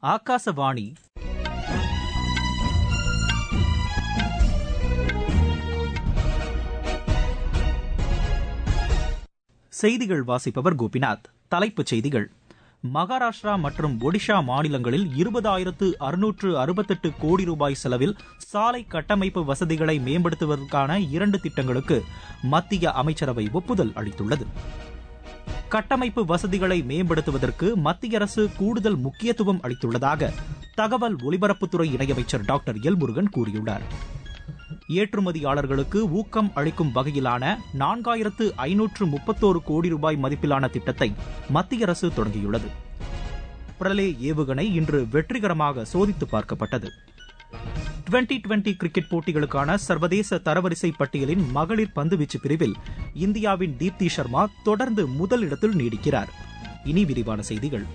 ஆகாசவாணி செய்திகள் வாசிப்பவர் கோபிநாத் தலைப்புச் செய்திகள் மகாராஷ்டிரா மற்றும் ஒடிஷா மாநிலங்களில் இருபதாயிரத்து அறுநூற்று அறுபத்தெட்டு கோடி ரூபாய் செலவில் சாலை கட்டமைப்பு வசதிகளை மேம்படுத்துவதற்கான இரண்டு திட்டங்களுக்கு மத்திய அமைச்சரவை ஒப்புதல் அளித்துள்ளது கட்டமைப்பு வசதிகளை மேம்படுத்துவதற்கு மத்திய அரசு கூடுதல் முக்கியத்துவம் அளித்துள்ளதாக தகவல் ஒலிபரப்புத்துறை இணையமைச்சர் டாக்டர் எல் முருகன் கூறியுள்ளார் ஏற்றுமதியாளர்களுக்கு ஊக்கம் அளிக்கும் வகையிலான நான்காயிரத்து ஐநூற்று முப்பத்தோரு கோடி ரூபாய் மதிப்பிலான திட்டத்தை மத்திய அரசு தொடங்கியுள்ளது பிரலே ஏவுகணை இன்று வெற்றிகரமாக சோதித்து பார்க்கப்பட்டது டுவெண்டி டுவெண்டி கிரிக்கெட் போட்டிகளுக்கான சர்வதேச தரவரிசை பட்டியலின் மகளிர் பந்துவீச்சு பிரிவில் இந்தியாவின் தீப்தி சர்மா தொடர்ந்து முதலிடத்தில் நீடிக்கிறார் இனி விரிவான செய்திகள்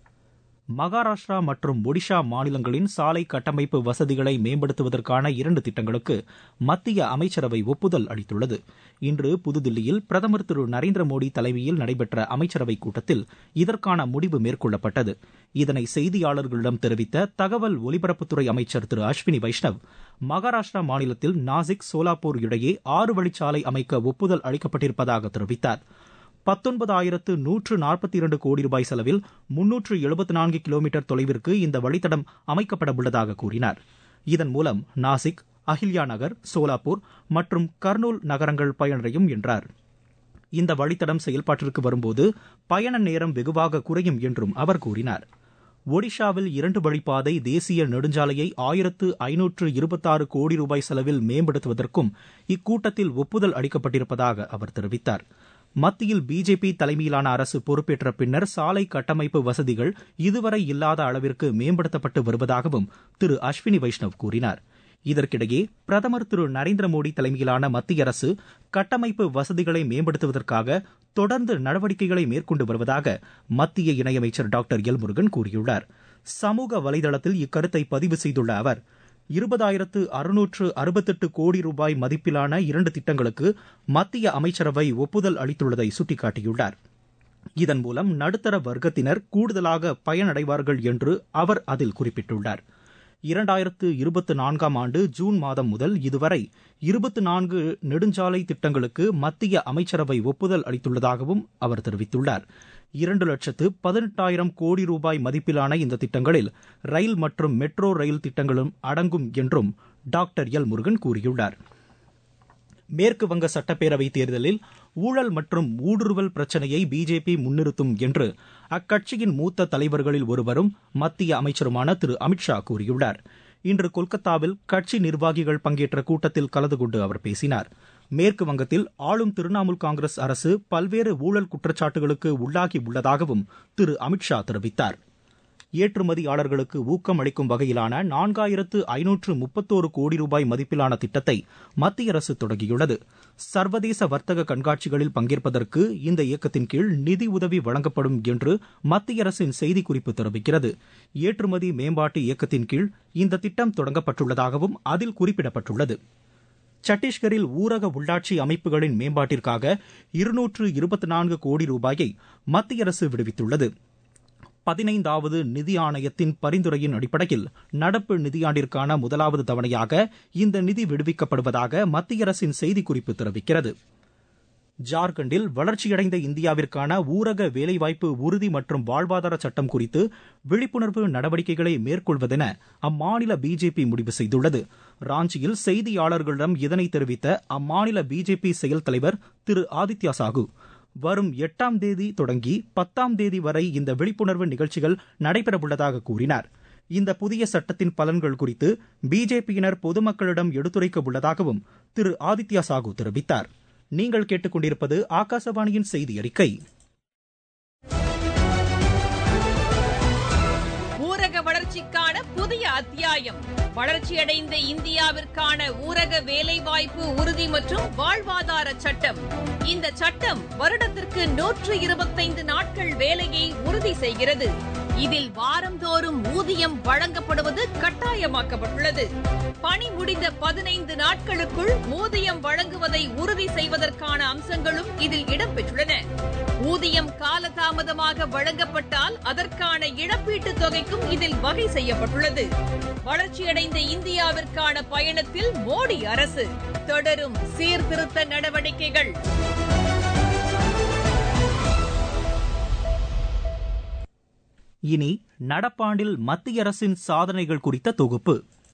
மகாராஷ்டிரா மற்றும் ஒடிஷா மாநிலங்களின் சாலை கட்டமைப்பு வசதிகளை மேம்படுத்துவதற்கான இரண்டு திட்டங்களுக்கு மத்திய அமைச்சரவை ஒப்புதல் அளித்துள்ளது இன்று புதுதில்லியில் பிரதமர் திரு நரேந்திர மோடி தலைமையில் நடைபெற்ற அமைச்சரவைக் கூட்டத்தில் இதற்கான முடிவு மேற்கொள்ளப்பட்டது இதனை செய்தியாளர்களிடம் தெரிவித்த தகவல் ஒலிபரப்புத்துறை அமைச்சர் திரு அஸ்வினி வைஷ்ணவ் மகாராஷ்டிரா மாநிலத்தில் நாசிக் சோலாப்பூர் இடையே ஆறு வழிச்சாலை அமைக்க ஒப்புதல் அளிக்கப்பட்டிருப்பதாக தெரிவித்தார் பத்தொன்பதாயிரத்து நூற்று நாற்பத்தி இரண்டு கோடி ரூபாய் செலவில் முன்னூற்று எழுபத்தி நான்கு கிலோமீட்டர் தொலைவிற்கு இந்த வழித்தடம் அமைக்கப்பட உள்ளதாக கூறினார் இதன் மூலம் நாசிக் அஹில்யா நகர் சோலாப்பூர் மற்றும் கர்னூல் நகரங்கள் பயனடையும் என்றார் இந்த வழித்தடம் செயல்பாட்டிற்கு வரும்போது பயண நேரம் வெகுவாக குறையும் என்றும் அவர் கூறினார் ஒடிஷாவில் இரண்டு வழிப்பாதை தேசிய நெடுஞ்சாலையை ஆயிரத்து ஐநூற்று இருபத்தாறு கோடி ரூபாய் செலவில் மேம்படுத்துவதற்கும் இக்கூட்டத்தில் ஒப்புதல் அளிக்கப்பட்டிருப்பதாக அவர் தெரிவித்தார் மத்தியில் பிஜேபி தலைமையிலான அரசு பொறுப்பேற்ற பின்னர் சாலை கட்டமைப்பு வசதிகள் இதுவரை இல்லாத அளவிற்கு மேம்படுத்தப்பட்டு வருவதாகவும் திரு அஸ்வினி வைஷ்ணவ் கூறினார் இதற்கிடையே பிரதமர் திரு நரேந்திர மோடி தலைமையிலான மத்திய அரசு கட்டமைப்பு வசதிகளை மேம்படுத்துவதற்காக தொடர்ந்து நடவடிக்கைகளை மேற்கொண்டு வருவதாக மத்திய இணையமைச்சர் டாக்டர் எல் முருகன் கூறியுள்ளார் சமூக வலைதளத்தில் இக்கருத்தை பதிவு செய்துள்ள அவர் இருபதாயிரத்து அறுநூற்று அறுபத்தெட்டு கோடி ரூபாய் மதிப்பிலான இரண்டு திட்டங்களுக்கு மத்திய அமைச்சரவை ஒப்புதல் அளித்துள்ளதை சுட்டிக்காட்டியுள்ளார் இதன் மூலம் நடுத்தர வர்க்கத்தினர் கூடுதலாக பயனடைவார்கள் என்று அவர் அதில் குறிப்பிட்டுள்ளார் இரண்டாயிரத்து இருபத்தி நான்காம் ஆண்டு ஜூன் மாதம் முதல் இதுவரை இருபத்தி நான்கு நெடுஞ்சாலை திட்டங்களுக்கு மத்திய அமைச்சரவை ஒப்புதல் அளித்துள்ளதாகவும் அவர் தெரிவித்துள்ளார் இரண்டு லட்சத்து பதினெட்டாயிரம் கோடி ரூபாய் மதிப்பிலான இந்த திட்டங்களில் ரயில் மற்றும் மெட்ரோ ரயில் திட்டங்களும் அடங்கும் என்றும் டாக்டர் எல் முருகன் கூறியுள்ளார் மேற்கு வங்க சட்டப்பேரவை தேர்தலில் ஊழல் மற்றும் ஊடுருவல் பிரச்சினையை பிஜேபி முன்னிறுத்தும் என்று அக்கட்சியின் மூத்த தலைவர்களில் ஒருவரும் மத்திய அமைச்சருமான திரு அமித்ஷா கூறியுள்ளார் இன்று கொல்கத்தாவில் கட்சி நிர்வாகிகள் பங்கேற்ற கூட்டத்தில் கலந்து கொண்டு அவர் பேசினார் மேற்கு வங்கத்தில் ஆளும் திரிணாமுல் காங்கிரஸ் அரசு பல்வேறு ஊழல் குற்றச்சாட்டுகளுக்கு உள்ளாகி உள்ளதாகவும் திரு அமித்ஷா தெரிவித்தார் ஏற்றுமதியாளர்களுக்கு ஊக்கம் அளிக்கும் வகையிலான நான்காயிரத்து ஐநூற்று முப்பத்தோரு கோடி ரூபாய் மதிப்பிலான திட்டத்தை மத்திய அரசு தொடங்கியுள்ளது சர்வதேச வர்த்தக கண்காட்சிகளில் பங்கேற்பதற்கு இந்த இயக்கத்தின் கீழ் நிதி உதவி வழங்கப்படும் என்று மத்திய அரசின் செய்திக்குறிப்பு தெரிவிக்கிறது ஏற்றுமதி மேம்பாட்டு இயக்கத்தின் கீழ் இந்த திட்டம் தொடங்கப்பட்டுள்ளதாகவும் அதில் குறிப்பிடப்பட்டுள்ளது சத்தீஸ்கரில் ஊரக உள்ளாட்சி அமைப்புகளின் மேம்பாட்டிற்காக இருநூற்று இருபத்தி நான்கு கோடி ரூபாயை மத்திய அரசு விடுவித்துள்ளது பதினைந்தாவது நிதி ஆணையத்தின் பரிந்துரையின் அடிப்படையில் நடப்பு நிதியாண்டிற்கான முதலாவது தவணையாக இந்த நிதி விடுவிக்கப்படுவதாக மத்திய அரசின் செய்திக்குறிப்பு தெரிவிக்கிறது ஜார்க்கண்டில் வளர்ச்சியடைந்த இந்தியாவிற்கான ஊரக வேலைவாய்ப்பு உறுதி மற்றும் வாழ்வாதார சட்டம் குறித்து விழிப்புணர்வு நடவடிக்கைகளை மேற்கொள்வதென அம்மாநில பிஜேபி முடிவு செய்துள்ளது ராஞ்சியில் செய்தியாளர்களிடம் இதனை தெரிவித்த அம்மாநில பிஜேபி செயல் தலைவர் திரு ஆதித்யா சாகு வரும் எட்டாம் தேதி தொடங்கி பத்தாம் தேதி வரை இந்த விழிப்புணர்வு நிகழ்ச்சிகள் நடைபெறவுள்ளதாக கூறினார் இந்த புதிய சட்டத்தின் பலன்கள் குறித்து பிஜேபியினர் பொதுமக்களிடம் எடுத்துரைக்க உள்ளதாகவும் திரு ஆதித்யா சாகு தெரிவித்தார் நீங்கள் கேட்டுக்கொண்டிருப்பது ஆகாசவாணியின் செய்தி அறிக்கை ஊரக வளர்ச்சிக்கான புதிய அத்தியாயம் வளர்ச்சியடைந்த இந்தியாவிற்கான ஊரக வேலைவாய்ப்பு உறுதி மற்றும் வாழ்வாதார சட்டம் இந்த சட்டம் வருடத்திற்கு நூற்று இருபத்தைந்து நாட்கள் வேலையை உறுதி செய்கிறது இதில் வாரந்தோறும் ஊதியம் வழங்கப்படுவது கட்டாயமாக்கப்பட்டுள்ளது பணி முடிந்த பதினைந்து நாட்களுக்குள் ஊதியம் வழங்குவதை உறுதி செய்வதற்கான அம்சங்களும் இதில் இடம்பெற்றுள்ளன ஊதியம் காலதாமதமாக வழங்கப்பட்டால் அதற்கான இழப்பீட்டுத் தொகைக்கும் இதில் வகை செய்யப்பட்டுள்ளது வளர்ச்சியடைந்த இந்தியாவிற்கான பயணத்தில் மோடி அரசு தொடரும் சீர்திருத்த நடவடிக்கைகள் இனி நடப்பாண்டில் மத்திய அரசின் சாதனைகள் குறித்த தொகுப்பு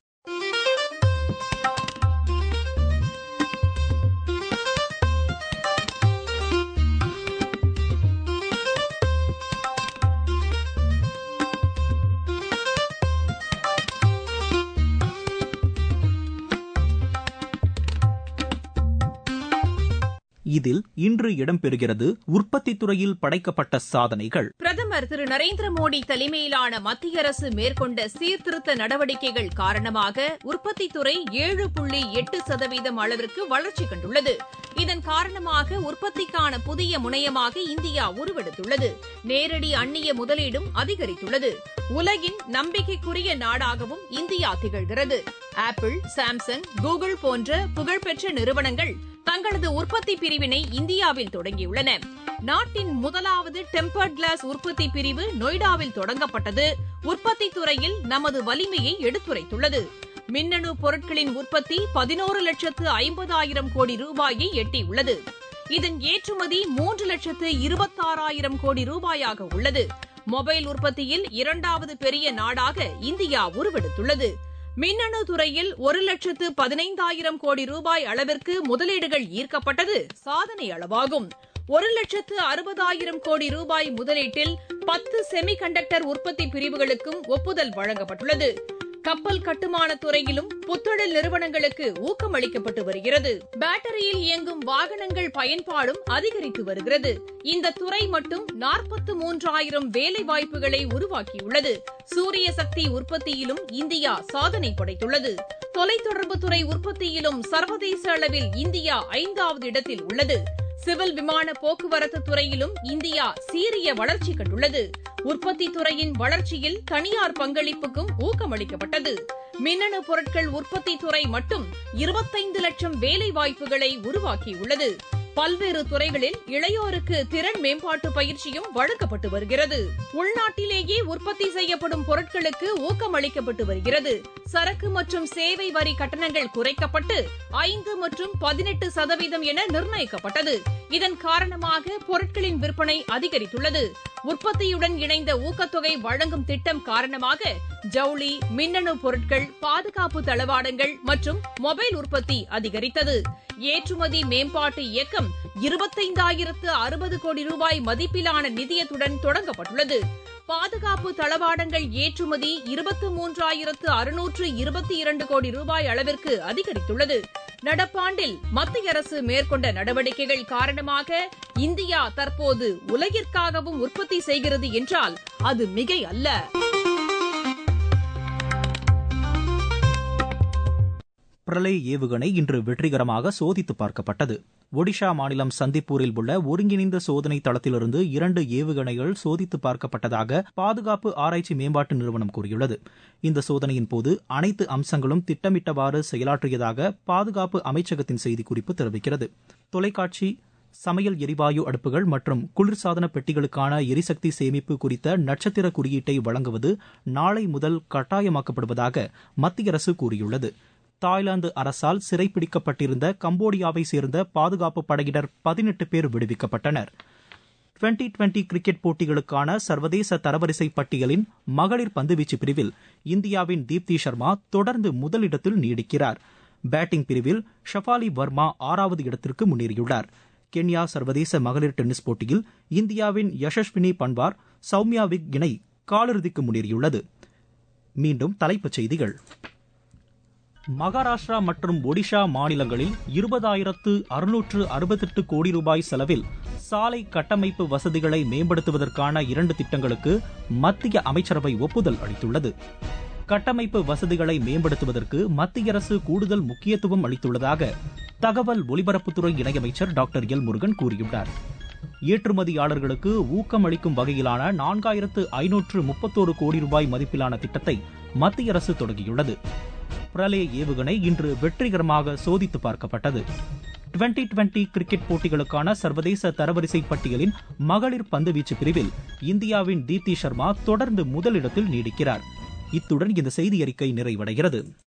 இதில் இன்று இடம்பெறுகிறது உற்பத்தித் துறையில் படைக்கப்பட்ட சாதனைகள் பிரதமர் திரு நரேந்திர மோடி தலைமையிலான மத்திய அரசு மேற்கொண்ட சீர்திருத்த நடவடிக்கைகள் காரணமாக உற்பத்தித் துறை ஏழு புள்ளி எட்டு சதவீதம் அளவிற்கு வளர்ச்சி கண்டுள்ளது இதன் காரணமாக உற்பத்திக்கான புதிய முனையமாக இந்தியா உருவெடுத்துள்ளது நேரடி அந்நிய முதலீடும் அதிகரித்துள்ளது உலகின் நம்பிக்கைக்குரிய நாடாகவும் இந்தியா திகழ்கிறது ஆப்பிள் சாம்சங் கூகுள் போன்ற புகழ்பெற்ற நிறுவனங்கள் தங்களது உற்பத்தி பிரிவினை இந்தியாவில் தொடங்கியுள்ளன நாட்டின் முதலாவது டெம்பர்ட் கிளாஸ் உற்பத்தி பிரிவு நொய்டாவில் தொடங்கப்பட்டது உற்பத்தி துறையில் நமது வலிமையை எடுத்துரைத்துள்ளது மின்னணு பொருட்களின் உற்பத்தி பதினோரு லட்சத்து ஐம்பதாயிரம் கோடி ரூபாயை எட்டியுள்ளது இதன் ஏற்றுமதி மூன்று லட்சத்து இருபத்தாறாயிரம் கோடி ரூபாயாக உள்ளது மொபைல் உற்பத்தியில் இரண்டாவது பெரிய நாடாக இந்தியா உருவெடுத்துள்ளது மின்னணு துறையில் ஒரு லட்சத்து பதினைந்தாயிரம் கோடி ரூபாய் அளவிற்கு முதலீடுகள் ஈர்க்கப்பட்டது சாதனை அளவாகும் ஒரு லட்சத்து அறுபதாயிரம் கோடி ரூபாய் முதலீட்டில் பத்து செமி கண்டக்டர் உற்பத்தி பிரிவுகளுக்கும் ஒப்புதல் வழங்கப்பட்டுள்ளது கப்பல் கட்டுமான துறையிலும் புத்தொழில் நிறுவனங்களுக்கு ஊக்கமளிக்கப்பட்டு வருகிறது பேட்டரியில் இயங்கும் வாகனங்கள் பயன்பாடும் அதிகரித்து வருகிறது இந்த துறை மட்டும் நாற்பத்து மூன்றாயிரம் வேலை வாய்ப்புகளை உருவாக்கியுள்ளது சூரிய சக்தி உற்பத்தியிலும் இந்தியா சாதனை படைத்துள்ளது தொலைத்தொடர்பு துறை உற்பத்தியிலும் சர்வதேச அளவில் இந்தியா ஐந்தாவது இடத்தில் உள்ளது சிவில் விமான போக்குவரத்து துறையிலும் இந்தியா சீரிய வளர்ச்சி கண்டுள்ளது உற்பத்தி துறையின் வளர்ச்சியில் தனியார் பங்களிப்புக்கும் ஊக்கமளிக்கப்பட்டது மின்னணு பொருட்கள் உற்பத்தி துறை மட்டும் இருபத்தைந்து லட்சம் வேலை வாய்ப்புகளை உருவாக்கியுள்ளது பல்வேறு துறைகளில் இளையோருக்கு திறன் மேம்பாட்டு பயிற்சியும் வழங்கப்பட்டு வருகிறது உள்நாட்டிலேயே உற்பத்தி செய்யப்படும் பொருட்களுக்கு ஊக்கமளிக்கப்பட்டு வருகிறது சரக்கு மற்றும் சேவை வரி கட்டணங்கள் குறைக்கப்பட்டு ஐந்து மற்றும் பதினெட்டு சதவீதம் என நிர்ணயிக்கப்பட்டது இதன் காரணமாக பொருட்களின் விற்பனை அதிகரித்துள்ளது உற்பத்தியுடன் இணைந்த ஊக்கத்தொகை வழங்கும் திட்டம் காரணமாக ஜவுளி மின்னணு பொருட்கள் பாதுகாப்பு தளவாடங்கள் மற்றும் மொபைல் உற்பத்தி அதிகரித்தது ஏற்றுமதி மேம்பாட்டு இயக்கம் இருபத்தைந்தாயிரத்து அறுபது கோடி ரூபாய் மதிப்பிலான நிதியத்துடன் தொடங்கப்பட்டுள்ளது பாதுகாப்பு தளவாடங்கள் ஏற்றுமதி இருபத்து மூன்றாயிரத்து அறுநூற்று இருபத்தி இரண்டு கோடி ரூபாய் அளவிற்கு அதிகரித்துள்ளது நடப்பாண்டில் மத்திய அரசு மேற்கொண்ட நடவடிக்கைகள் காரணமாக இந்தியா தற்போது உலகிற்காகவும் உற்பத்தி செய்கிறது என்றால் அது மிகை அல்ல பிரளய் ஏவுகணை இன்று வெற்றிகரமாக சோதித்து பார்க்கப்பட்டது ஒடிஷா மாநிலம் சந்திப்பூரில் உள்ள ஒருங்கிணைந்த சோதனை தளத்திலிருந்து இரண்டு ஏவுகணைகள் சோதித்து பார்க்கப்பட்டதாக பாதுகாப்பு ஆராய்ச்சி மேம்பாட்டு நிறுவனம் கூறியுள்ளது இந்த சோதனையின் போது அனைத்து அம்சங்களும் திட்டமிட்டவாறு செயலாற்றியதாக பாதுகாப்பு அமைச்சகத்தின் செய்திக்குறிப்பு தெரிவிக்கிறது தொலைக்காட்சி சமையல் எரிவாயு அடுப்புகள் மற்றும் குளிர்சாதன பெட்டிகளுக்கான எரிசக்தி சேமிப்பு குறித்த நட்சத்திர குறியீட்டை வழங்குவது நாளை முதல் கட்டாயமாக்கப்படுவதாக மத்திய அரசு கூறியுள்ளது தாய்லாந்து அரசால் சிறைப்பிடிக்கப்பட்டிருந்த கம்போடியாவை சேர்ந்த பாதுகாப்பு படையினர் பதினெட்டு பேர் விடுவிக்கப்பட்டனர் டுவெண்டி டுவெண்டி கிரிக்கெட் போட்டிகளுக்கான சர்வதேச தரவரிசை பட்டியலின் மகளிர் பந்துவீச்சு பிரிவில் இந்தியாவின் தீப்தி சர்மா தொடர்ந்து முதலிடத்தில் நீடிக்கிறார் பேட்டிங் பிரிவில் ஷஃபாலி வர்மா ஆறாவது இடத்திற்கு முன்னேறியுள்ளார் கென்யா சர்வதேச மகளிர் டென்னிஸ் போட்டியில் இந்தியாவின் யசஸ்வினி பன்வார் சௌமியா விக் இணை காலிறுதிக்கு முன்னேறியுள்ளது மீண்டும் தலைப்புச் செய்திகள் மகாராஷ்டிரா மற்றும் ஒடிஷா மாநிலங்களில் இருபதாயிரத்து அறுநூற்று அறுபத்தெட்டு கோடி ரூபாய் செலவில் சாலை கட்டமைப்பு வசதிகளை மேம்படுத்துவதற்கான இரண்டு திட்டங்களுக்கு மத்திய அமைச்சரவை ஒப்புதல் அளித்துள்ளது கட்டமைப்பு வசதிகளை மேம்படுத்துவதற்கு மத்திய அரசு கூடுதல் முக்கியத்துவம் அளித்துள்ளதாக தகவல் ஒலிபரப்புத்துறை இணையமைச்சர் டாக்டர் எல் முருகன் கூறியுள்ளார் ஏற்றுமதியாளர்களுக்கு ஊக்கம் அளிக்கும் வகையிலான நான்காயிரத்து ஐநூற்று முப்பத்தோரு கோடி ரூபாய் மதிப்பிலான திட்டத்தை மத்திய அரசு தொடங்கியுள்ளது பிரலே ஏவுகணை இன்று வெற்றிகரமாக சோதித்து பார்க்கப்பட்டது டுவெண்டி டுவெண்டி கிரிக்கெட் போட்டிகளுக்கான சர்வதேச தரவரிசை பட்டியலின் மகளிர் பந்துவீச்சு பிரிவில் இந்தியாவின் தீப்தி சர்மா தொடர்ந்து முதலிடத்தில் நீடிக்கிறார் இத்துடன் இந்த செய்தி அறிக்கை நிறைவடைகிறது